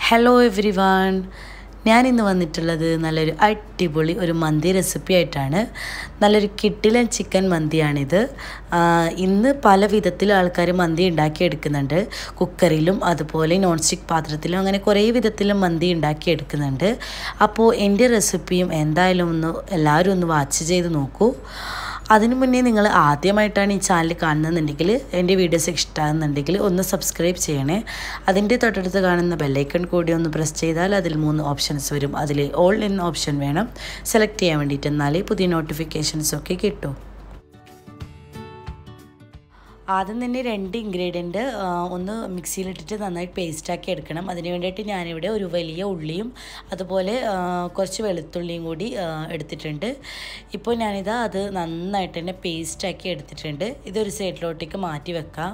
hello every one ഞാനിന്ന് വന്നിട്ടുള്ളത് നല്ലൊരു അടിപൊളി ഒരു മന്തി റെസിപ്പി ആയിട്ടാണ് നല്ലൊരു കിട്ടിലൻ ചിക്കൻ മന്തിയാണിത് ആ, ഇന്ന് പല വിധത്തിൽ ആൾക്കാർ മന്തി ഉണ്ടാക്കിയെടുക്കുന്നുണ്ട് കുക്കറിലും അതുപോലെ നോൺ സ്റ്റിക്ക് പാത്രത്തിലും അങ്ങനെ കുറേ വിധത്തിലും മന്തി ഉണ്ടാക്കിയെടുക്കുന്നുണ്ട് അപ്പോൾ എൻ്റെ റെസിപ്പിയും എന്തായാലും ഒന്ന് എല്ലാവരും ഒന്ന് വാച്ച് ചെയ്ത് നോക്കൂ അതിനു മുന്നേ നിങ്ങൾ ആദ്യമായിട്ടാണ് ഈ ചാനൽ കാണുന്നതെന്നുണ്ടെങ്കിൽ എൻ്റെ വീഡിയോസ് ഇഷ്ടമാകുന്നുണ്ടെങ്കിൽ ഒന്ന് സബ്സ്ക്രൈബ് ചെയ്യണേ അതിൻ്റെ തൊട്ടടുത്ത് കാണുന്ന ബെല്ലൈക്കൺ കൂടി ഒന്ന് പ്രസ് ചെയ്താൽ അതിൽ മൂന്ന് ഓപ്ഷൻസ് വരും അതിൽ ഓൾ എന്ന ഓപ്ഷൻ വേണം സെലക്ട് ചെയ്യാൻ വേണ്ടിയിട്ട് എന്നാലേ പുതിയ നോട്ടിഫിക്കേഷൻസ് ഒക്കെ കിട്ടും ആദ്യം തന്നെ രണ്ട് ഇൻഗ്രീഡിയൻറ്റ് ഒന്ന് മിക്സിയിലിട്ടിട്ട് നന്നായി പേസ്റ്റാക്കി എടുക്കണം അതിന് വേണ്ടിയിട്ട് ഞാനിവിടെ ഒരു വലിയ ഉള്ളിയും അതുപോലെ ആ, കുറച്ച് വെളുത്തുള്ളിയും കൂടി ആ, എടുത്തിട്ടുണ്ട് ഇപ്പോൾ ഞാനിതാ അത് നന്നായിട്ട് തന്നെ പേസ്റ്റാക്കി എടുത്തിട്ടുണ്ട് ഇതൊരു സൈഡിലോട്ടേക്ക് മാറ്റി വെക്കാം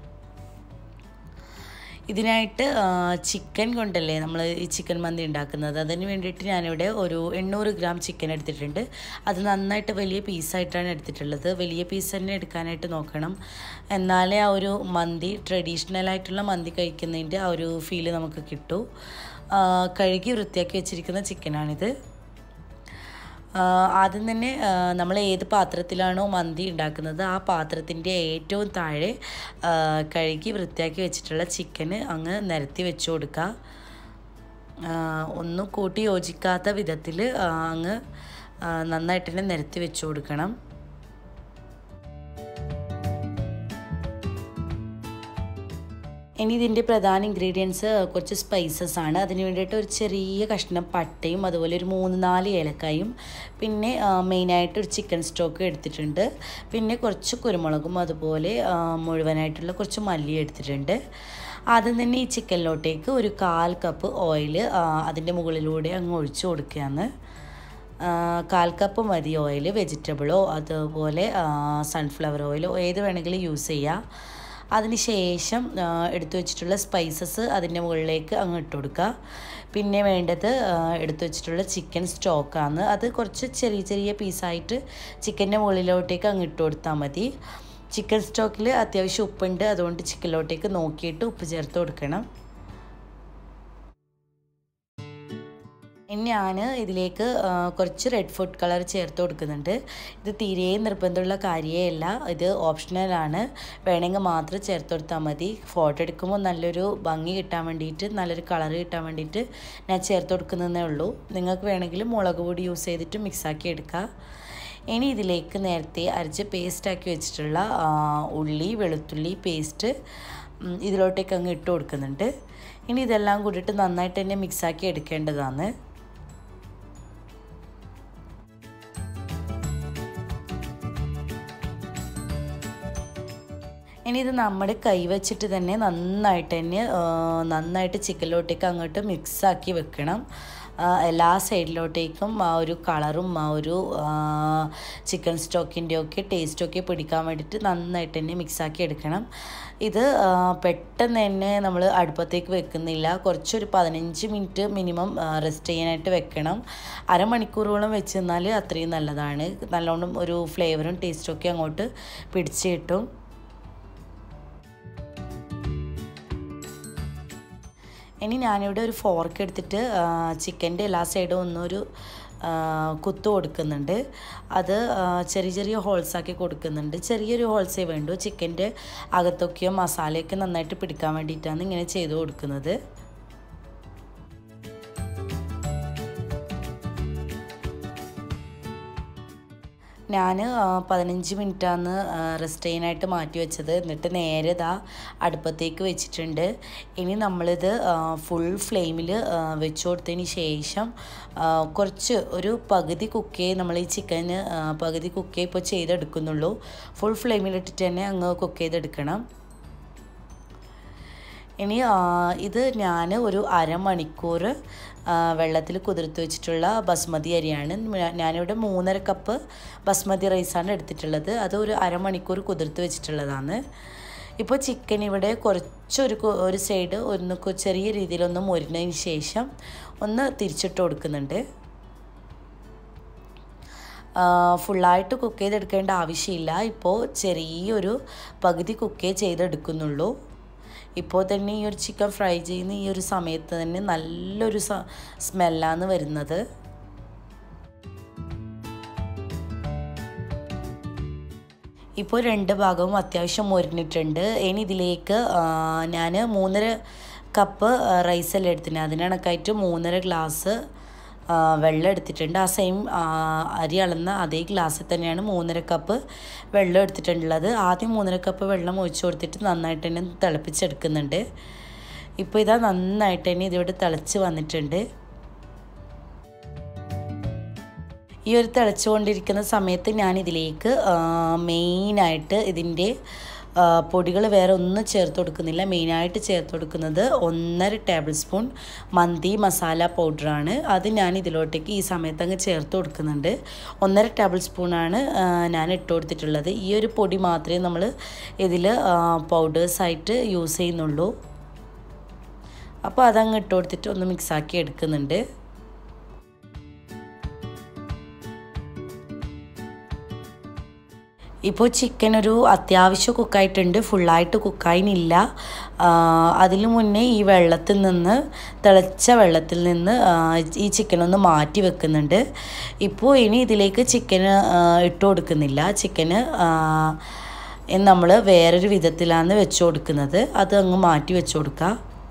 ഇതിനായിട്ട് ചിക്കൻ കൊണ്ടല്ലേ നമ്മൾ ഈ ചിക്കൻ മന്തി ഉണ്ടാക്കുന്നത് അതിന് വേണ്ടിയിട്ട് ഞാനിവിടെ ഒരു എണ്ണൂറ് ഗ്രാം ചിക്കൻ എടുത്തിട്ടുണ്ട് അത് നന്നായിട്ട് വലിയ പീസായിട്ടാണ് എടുത്തിട്ടുള്ളത് വലിയ പീസ് തന്നെ എടുക്കാനായിട്ട് നോക്കണം എന്നാലേ ആ ഒരു മന്തി ട്രഡീഷണൽ ആയിട്ടുള്ള മന്തി കഴിക്കുന്നതിൻ്റെ ആ ഒരു ഫീല് നമുക്ക് കിട്ടൂ ആ, കഴുകി വൃത്തിയാക്കി വെച്ചിരിക്കുന്ന ചിക്കനാണിത് ആ, ആദ്യം തന്നെ നമ്മൾ ഏത് പാത്രത്തിലാണോ മന്തി ഉണ്ടാക്കുന്നത് ആ പാത്രത്തിൻ്റെ ഏറ്റവും താഴെ ആ, കഴുകി വൃത്തിയാക്കി വെച്ചിട്ടുള്ള ചിക്കന് അങ്ങ് നിരത്തി വെച്ച് കൊടുക്കുക ആ, ഒന്നും കൂട്ടി യോജിക്കാത്ത വിധത്തിൽ അങ്ങ് ആ, നന്നായിട്ട് തന്നെ നിരത്തി വെച്ച് കൊടുക്കണം ഇനി ഇതിൻ്റെ പ്രധാന ഇൻഗ്രീഡിയൻസ് കുറച്ച് സ്പൈസസ് ആണ് അതിന് വേണ്ടിയിട്ട് ഒരു ചെറിയ കഷ്ണം പട്ടയും അതുപോലെ ഒരു മൂന്ന് നാല് ഏലക്കായും പിന്നെ മെയിനായിട്ട് ഒരു ചിക്കൻ സ്റ്റോക്ക് എടുത്തിട്ടുണ്ട് പിന്നെ കുറച്ച് കുരുമുളകും അതുപോലെ ആ, മുഴുവനായിട്ടുള്ള കുറച്ച് മല്ലി എടുത്തിട്ടുണ്ട് ആദ്യം തന്നെ ഈ ചിക്കനിലോട്ടേക്ക് ഒരു കാൽ കപ്പ് ഓയിൽ അതിൻ്റെ മുകളിലൂടെ അങ്ങ് ഒഴിച്ചു കൊടുക്കുകയാണ് ആ, കാൽ കപ്പ് മതി ഓയിൽ വെജിറ്റബിളോ അതുപോലെ സൺഫ്ലവർ ഓയിലോ ഏത് വേണമെങ്കിലും യൂസ് ചെയ്യാം അതിന് ശേഷം ആ, എടുത്തു വെച്ചിട്ടുള്ള സ്പൈസസ് അതിൻ്റെ മുകളിലേക്ക് അങ്ങ് ഇട്ട് കൊടുക്കുക പിന്നെ വേണ്ടത് ആ, എടുത്തു വെച്ചിട്ടുള്ള ചിക്കൻ സ്റ്റോക്കാണ് അത് കുറച്ച് ചെറിയ ചെറിയ പീസായിട്ട് ചിക്കൻ്റെ മുകളിലോട്ടേക്ക് അങ്ങ് ഇട്ട് കൊടുത്താൽ മതി ചിക്കൻ സ്റ്റോക്കിൽ അത്യാവശ്യം ഉപ്പുണ്ട് അതുകൊണ്ട് ചിക്കനിലോട്ടേക്ക് നോക്കിയിട്ട് ഉപ്പ് ചേർത്ത് കൊടുക്കണം ഇനി ഞാൻ ഇതിലേക്ക് ആ, കുറച്ച് റെഡ് ഫുഡ് കളർ ചേർത്ത് കൊടുക്കുന്നുണ്ട് ഇത് തീരെ നിർബന്ധമുള്ള കാര്യമല്ല ഇത് ഓപ്ഷണലാണ് വേണമെങ്കിൽ മാത്രം ചേർത്ത് കൊടുത്താൽ മതി ഫോട്ടോ എടുക്കുമ്പോൾ നല്ലൊരു ഭംഗി കിട്ടാൻ വേണ്ടിയിട്ട് നല്ലൊരു കളർ കിട്ടാൻ വേണ്ടിയിട്ട് ഞാൻ ചേർത്ത് കൊടുക്കുന്നതേ ഉള്ളൂ നിങ്ങൾക്ക് വേണമെങ്കിൽ മുളക് പൊടി യൂസ് ചെയ്തിട്ട് മിക്സാക്കി എടുക്കുക ഇനി ഇതിലേക്ക് നേരത്തെ അരച്ച് പേസ്റ്റാക്കി വെച്ചിട്ടുള്ള ആ, ഉള്ളി വെളുത്തുള്ളി പേസ്റ്റ് ഉം, ഇതിലോട്ടേക്ക് അങ്ങ് ഇട്ട് കൊടുക്കുന്നുണ്ട് ഇനി ഇതെല്ലാം കൂടിയിട്ട് നന്നായിട്ട് തന്നെ മിക്സാക്കി എടുക്കേണ്ടതാണ് ഇനി ഇത് നമ്മുടെ കൈ വെച്ചിട്ട് തന്നെ നന്നായിട്ട് തന്നെ ആ, നന്നായിട്ട് ചിക്കനിലോട്ടേക്ക് അങ്ങോട്ട് മിക്സാക്കി വെക്കണം ആ, എല്ലാ സൈഡിലോട്ടേക്കും ആ ഒരു കളറും ആ ഒരു ചിക്കൻ സ്റ്റോക്കിൻ്റെ ഒക്കെ ടേസ്റ്റൊക്കെ പിടിക്കാൻ വേണ്ടിയിട്ട് നന്നായിട്ട് തന്നെ മിക്സാക്കി എടുക്കണം ഇത് ആ, പെട്ടെന്ന് തന്നെ നമ്മൾ അടുപ്പത്തേക്ക് വെക്കുന്നില്ല കുറച്ചൊരു പതിനഞ്ച് മിനിറ്റ് മിനിമം റെസ്റ്റ് ചെയ്യാനായിട്ട് വെക്കണം അരമണിക്കൂറോളം വെച്ച് നിന്നാൽ അത്രയും നല്ലതാണ് നല്ലോണം ഒരു ഫ്ലേവറും ടേസ്റ്റും ഒക്കെ അങ്ങോട്ട് പിടിച്ച് കിട്ടും ഇനി ഞാനിവിടെ ഒരു ഫോർക്ക് എടുത്തിട്ട് ചിക്കൻ്റെ എല്ലാ സൈഡും ഒന്നൊരു ആ, കുത്തു കൊടുക്കുന്നുണ്ട് അത് ആ, ചെറിയ ചെറിയ ഹോൾസ് ആക്കി കൊടുക്കുന്നുണ്ട് ചെറിയൊരു ഹോൾസേ വേണ്ടൂ ചിക്കൻ്റെ അകത്തൊക്കെയോ മസാലയൊക്കെ നന്നായിട്ട് പിടിക്കാൻ വേണ്ടിയിട്ടാണ് ഇങ്ങനെ ചെയ്ത് കൊടുക്കുന്നത് ഞാൻ പതിനഞ്ച് മിനിറ്റാണ് റെസ്റ്റ് ചെയ്യാനായിട്ട് മാറ്റി വെച്ചത് എന്നിട്ട് നേരെ ഇതാ അടുപ്പത്തേക്ക് വെച്ചിട്ടുണ്ട് ഇനി നമ്മളിത് ഫുൾ ഫ്ലെയിമിൽ വെച്ച് കൊടുത്തതിന് ശേഷം ആ, കുറച്ച് ഒരു പകുതി കുക്കേ നമ്മൾ ഈ ചിക്കന് പകുതി കുക്കേ ഇപ്പോൾ ചെയ്തെടുക്കുന്നുള്ളൂ ഫുൾ ഫ്ലെയിമിലിട്ടിട്ട് തന്നെ അങ്ങ് കുക്ക് ചെയ്തെടുക്കണം ഇനി ആ, ഇത് ഞാൻ ഒരു അരമണിക്കൂർ വെള്ളത്തിൽ കുതിർത്ത് വെച്ചിട്ടുള്ള ബസ്മതി അരിയാണ് ഞാ- ഞാനിവിടെ മൂന്നര കപ്പ് ബസ്മതി റൈസാണ് എടുത്തിട്ടുള്ളത് അത് ഒരു അരമണിക്കൂർ കുതിർത്ത് വെച്ചിട്ടുള്ളതാണ് ഇപ്പോൾ ചിക്കൻ ഇവിടെ കുറച്ചൊരു കു- ഒരു സൈഡ് ഒന്ന് കു- ചെറിയ രീതിയിലൊന്ന് മുരിഞ്ഞതിന് ശേഷം ഒന്ന് തിരിച്ചിട്ട് കൊടുക്കുന്നുണ്ട് ഫുള്ളായിട്ട് കുക്ക് ചെയ്തെടുക്കേണ്ട ആവശ്യമില്ല ഇപ്പോൾ ചെറിയൊരു പകുതി കുക്കേ ചെയ്തെടുക്കുന്നുള്ളൂ ഇപ്പോൾ തന്നെ ഈ ഒരു ചിക്കൻ ഫ്രൈ ചെയ്യുന്ന ഈ ഒരു സമയത്ത് തന്നെ നല്ലൊരു സ്മെല്ലാണ് വരുന്നത് ഇപ്പോൾ രണ്ട് ഭാഗവും അത്യാവശ്യം മൊരിഞ്ഞിട്ടുണ്ട് ഇനി ഇതിലേക്ക് ഞാൻ മൂന്നര കപ്പ് റൈസെല്ലാം എടുത്തിട്ടുണ്ട് അതിനണക്കായിട്ട് മൂന്നര ഗ്ലാസ് വെള്ളം എടുത്തിട്ടുണ്ട് ആ സെയിം അരി അളന്ന അതേ ഗ്ലാസ്സിൽ തന്നെയാണ് മൂന്നര കപ്പ് വെള്ളം എടുത്തിട്ടുള്ളത് ആദ്യം മൂന്നര കപ്പ് വെള്ളം ഒഴിച്ചു കൊടുത്തിട്ട് നന്നായിട്ട് തന്നെ തിളപ്പിച്ചെടുക്കുന്നുണ്ട് ഇപ്പോൾ ഇതാ നന്നായിട്ട് തന്നെ ഇതിവിടെ തിളച്ച് വന്നിട്ടുണ്ട് ഈ ഒരു തിളച്ചുകൊണ്ടിരിക്കുന്ന സമയത്ത് ഞാൻ ഇതിലേക്ക് മെയിനായിട്ട് ഇതിൻ്റെ പൊടികൾ വേറെ ഒന്നും ചേർത്ത് കൊടുക്കുന്നില്ല മെയിനായിട്ട് ചേർത്ത് കൊടുക്കുന്നത് ഒന്നര ടേബിൾ സ്പൂൺ മന്തി മസാല പൗഡറാണ് അത് ഞാൻ ഇതിലോട്ടേക്ക് ഈ സമയത്ത് അങ്ങ് ചേർത്ത് കൊടുക്കുന്നുണ്ട് ഒന്നര ടേബിൾ സ്പൂണാണ് ഞാൻ ഇട്ട് കൊടുത്തിട്ടുള്ളത് ഈ ഒരു പൊടി മാത്രമേ നമ്മൾ ഇതിൽ പൗഡേഴ്സായിട്ട് യൂസ് ചെയ്യുന്നുള്ളൂ അപ്പോൾ അതങ്ങ് ഇട്ട് കൊടുത്തിട്ട് ഒന്ന് മിക്സാക്കി എടുക്കുന്നുണ്ട് ഇപ്പോൾ ചിക്കൻ ഒരു അത്യാവശ്യം കുക്കായിട്ടുണ്ട് ഫുള്ളായിട്ട് കുക്കായിനില്ല അതിൽ മുന്നേ ഈ വെള്ളത്തിൽ നിന്ന് തിളച്ച വെള്ളത്തിൽ നിന്ന് ഈ ചിക്കൻ ഒന്ന് മാറ്റി വെക്കുന്നുണ്ട് ഇപ്പോൾ ഇനി ഇതിലേക്ക് ചിക്കന് ഇട്ട് കൊടുക്കുന്നില്ല ചിക്കന് നമ്മൾ വേറൊരു വിധത്തിലാണ് വെച്ച് കൊടുക്കുന്നത് അത് അങ്ങ് മാറ്റി വെച്ച് കൊടുക്കുക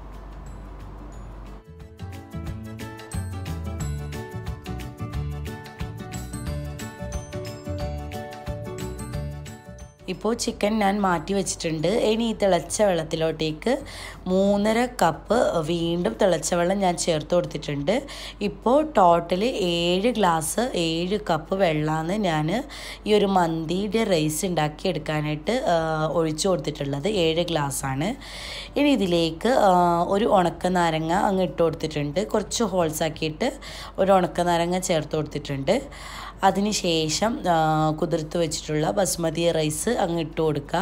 ഇപ്പോൾ ചിക്കൻ ഞാൻ മാറ്റി വെച്ചിട്ടുണ്ട് ഇനി ഈ തിളച്ച വെള്ളത്തിലോട്ടേക്ക് മൂന്നര കപ്പ് വീണ്ടും തിളച്ച വെള്ളം ഞാൻ ചേർത്ത് കൊടുത്തിട്ടുണ്ട് ഇപ്പോൾ ടോട്ടൽ ഏഴ് ഗ്ലാസ് ഏഴ് കപ്പ് വെള്ളമാണ് ഞാൻ ഈ ഒരു മന്തിയുടെ റൈസ് ഉണ്ടാക്കി എടുക്കാനായിട്ട് ഒഴിച്ചു കൊടുത്തിട്ടുള്ളത് ഏഴ് ഗ്ലാസ്സാണ് ഇനി ഇതിലേക്ക് ഒരു ഉണക്ക നാരങ്ങ അങ്ങ് ഇട്ട് കൊടുത്തിട്ടുണ്ട് കുറച്ച് ഹോൾസ് ആക്കിയിട്ട് ഒരു ഉണക്ക നാരങ്ങ ചേർത്ത് കൊടുത്തിട്ടുണ്ട് അതിനുശേഷം കുതിർത്ത് വെച്ചിട്ടുള്ള ബസ്മതി റൈസ് അങ്ങ് ഇട്ട് കൊടുക്കുക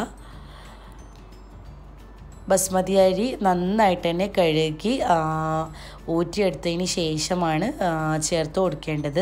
ബസ്മതി അരി നന്നായിട്ട് തന്നെ കഴുകി ഊറ്റിയെടുത്തതിന് ശേഷമാണ് ചേർത്ത് കൊടുക്കേണ്ടത്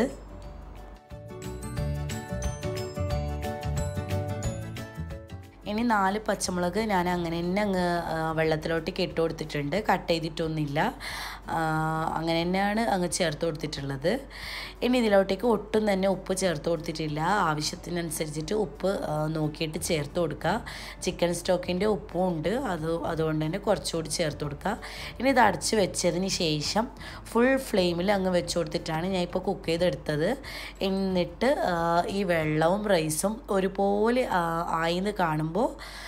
ഇനി നാല് പച്ചമുളക് ഞാൻ അങ്ങനെ തന്നെ അങ്ങ് വെള്ളത്തിലോട്ടേക്ക് ഇട്ട് കൊടുത്തിട്ടുണ്ട് കട്ട് ചെയ്തിട്ടൊന്നുമില്ല അങ്ങനെ തന്നെയാണ് അങ്ങ് ചേർത്ത് കൊടുത്തിട്ടുള്ളത് ഇനി ഇതിലോട്ടേക്ക് ഒട്ടും തന്നെ ഉപ്പ് ചേർത്ത് കൊടുത്തിട്ടില്ല ആവശ്യത്തിനനുസരിച്ചിട്ട് ഉപ്പ് നോക്കിയിട്ട് ചേർത്ത് കൊടുക്കുക ചിക്കൻ സ്റ്റോക്കിൻ്റെ ഉപ്പും ഉണ്ട് അത് അതുകൊണ്ട് തന്നെ കുറച്ചുകൂടി ചേർത്ത് കൊടുക്കുക ഇനി ഇത് അടച്ച് വെച്ചതിന് ശേഷം ഫുൾ ഫ്ലെയിമിൽ അങ്ങ് വെച്ച് കൊടുത്തിട്ടാണ് ഞാൻ ഇപ്പോൾ കുക്ക് ചെയ്തെടുത്തത് എന്നിട്ട് ഈ വെള്ളവും റൈസും ഒരുപോലെ ആയിന്ന് കാണുമ്പോൾ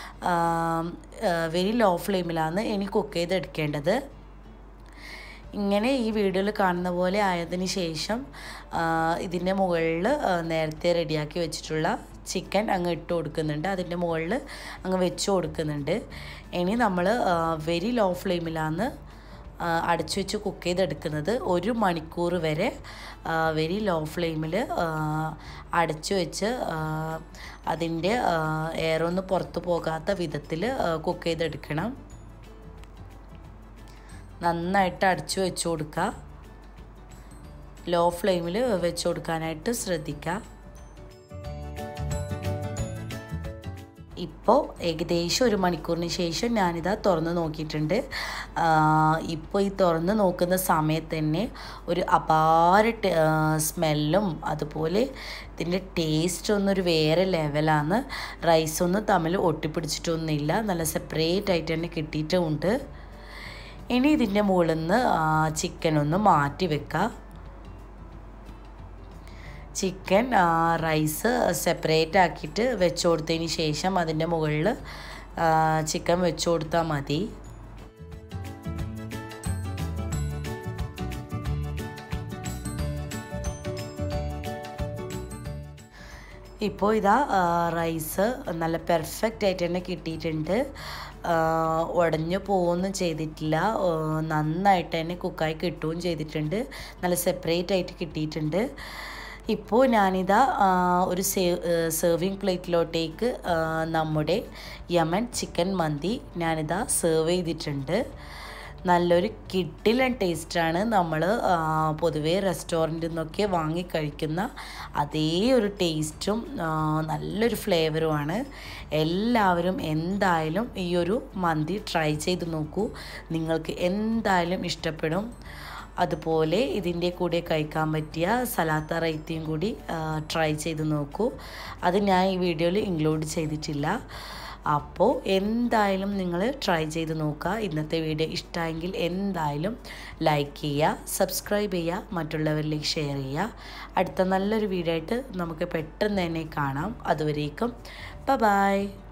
വെരി ലോ ഫ്ലെയിമിലാണ് ഇനി കുക്ക് ചെയ്തെടുക്കേണ്ടത് ഇങ്ങനെ ഈ വീഡിയോയിൽ കാണുന്ന പോലെ ആയതിന് ശേഷം ഇതിൻ്റെ മുകളിൽ നേരത്തെ റെഡിയാക്കി വെച്ചിട്ടുള്ള ചിക്കൻ അങ്ങ് ഇട്ട് കൊടുക്കുന്നുണ്ട് അതിൻ്റെ മുകളിൽ അങ്ങ് വെച്ച് കൊടുക്കുന്നുണ്ട് ഇനി നമ്മൾ വെരി ലോ ഫ്ലെയിമിലാണ് അടച്ചു വെച്ച് കുക്ക് ചെയ്തെടുക്കുന്നത് ഒരു മണിക്കൂർ വരെ വെരി ലോ ഫ്ലെയിമിൽ അടച്ചു വെച്ച് അതിൻ്റെ എയറൊന്ന് പുറത്തു പോകാത്ത വിധത്തിൽ കുക്ക് ചെയ്തെടുക്കണം നന്നായിട്ട് അടച്ചു വെച്ച് കൊടുക്കുക ലോ ഫ്ലെയിമിൽ വെച്ച് കൊടുക്കാനായിട്ട് ശ്രദ്ധിക്കുക ഇപ്പോൾ ഏകദേശം ഒരു മണിക്കൂറിന് ശേഷം ഞാനിതാ തുറന്ന് നോക്കിയിട്ടുണ്ട് ഇപ്പോൾ ഈ തുറന്ന് നോക്കുന്ന സമയത്ത് തന്നെ ഒരു അപാര സ്മെല്ലും അതുപോലെ ഇതിൻ്റെ ടേസ്റ്റ് ഒന്നൊരു വേറെ ലെവലാണ് റൈസൊന്നും തമ്മിൽ ഒട്ടിപ്പിടിച്ചിട്ടൊന്നുമില്ല നല്ല സെപ്പറേറ്റ് ആയിട്ട് തന്നെ കിട്ടിയിട്ടുമുണ്ട് ഇനി ഇതിൻ്റെ മുകളിൽ നിന്ന് ചിക്കൻ ഒന്ന് മാറ്റി വെക്കുക ചിക്കൻ റൈസ് സെപ്പറേറ്റ് ആക്കിയിട്ട് വെച്ച് കൊടുത്തതിന് ശേഷം അതിൻ്റെ മുകളിൽ ചിക്കൻ വെച്ച് കൊടുത്താൽ മതി ഇപ്പോൾ ഇതാ റൈസ് നല്ല പെർഫെക്റ്റ് ആയിട്ട് തന്നെ കിട്ടിയിട്ടുണ്ട് ഉടഞ്ഞു പോവുകയൊന്നും ചെയ്തിട്ടില്ല നന്നായിട്ട് തന്നെ കുക്കായി കിട്ടുകയും ചെയ്തിട്ടുണ്ട് നല്ല സെപ്പറേറ്റ് ആയിട്ട് കിട്ടിയിട്ടുണ്ട് ഇപ്പോൾ ഞാനിതാ ഒരു സെർവിങ് പ്ലേറ്റിലോട്ടേക്ക് നമ്മുടെ യമൻ ചിക്കൻ മന്തി ഞാനിതാ സെർവ് ചെയ്തിട്ടുണ്ട് നല്ലൊരു കിട്ടിലൻ ടേസ്റ്റാണ് നമ്മൾ പൊതുവേ റെസ്റ്റോറൻറ്റിൽ നിന്നൊക്കെ വാങ്ങി കഴിക്കുന്ന അതേ ഒരു ടേസ്റ്റും ആ, നല്ലൊരു ഫ്ലേവറുമാണ് എല്ലാവരും എന്തായാലും ഈ ഒരു മന്തി ട്രൈ ചെയ്ത് നോക്കൂ നിങ്ങൾക്ക് എന്തായാലും ഇഷ്ടപ്പെടും അതുപോലെ ഇതിൻ്റെ കൂടെ കഴിക്കാൻ പറ്റിയ സലാത്ത റൈത്തയും കൂടി ട്രൈ ചെയ്ത് നോക്കൂ അത് ഞാൻ ഈ വീഡിയോയിൽ ഇൻക്ലൂഡ് ചെയ്തിട്ടില്ല അപ്പോൾ എന്തായാലും നിങ്ങൾ ട്രൈ ചെയ്ത് നോക്കുക ഇന്നത്തെ വീഡിയോ ഇഷ്ടമെങ്കിൽ എന്തായാലും ലൈക്ക് ചെയ്യുക സബ്സ്ക്രൈബ് ചെയ്യുക മറ്റുള്ളവരിലേക്ക് ഷെയർ ചെയ്യുക അടുത്ത നല്ലൊരു വീഡിയോ ആയിട്ട് നമുക്ക് പെട്ടെന്ന് തന്നെ കാണാം അതുവരേക്കും ബ ബായ്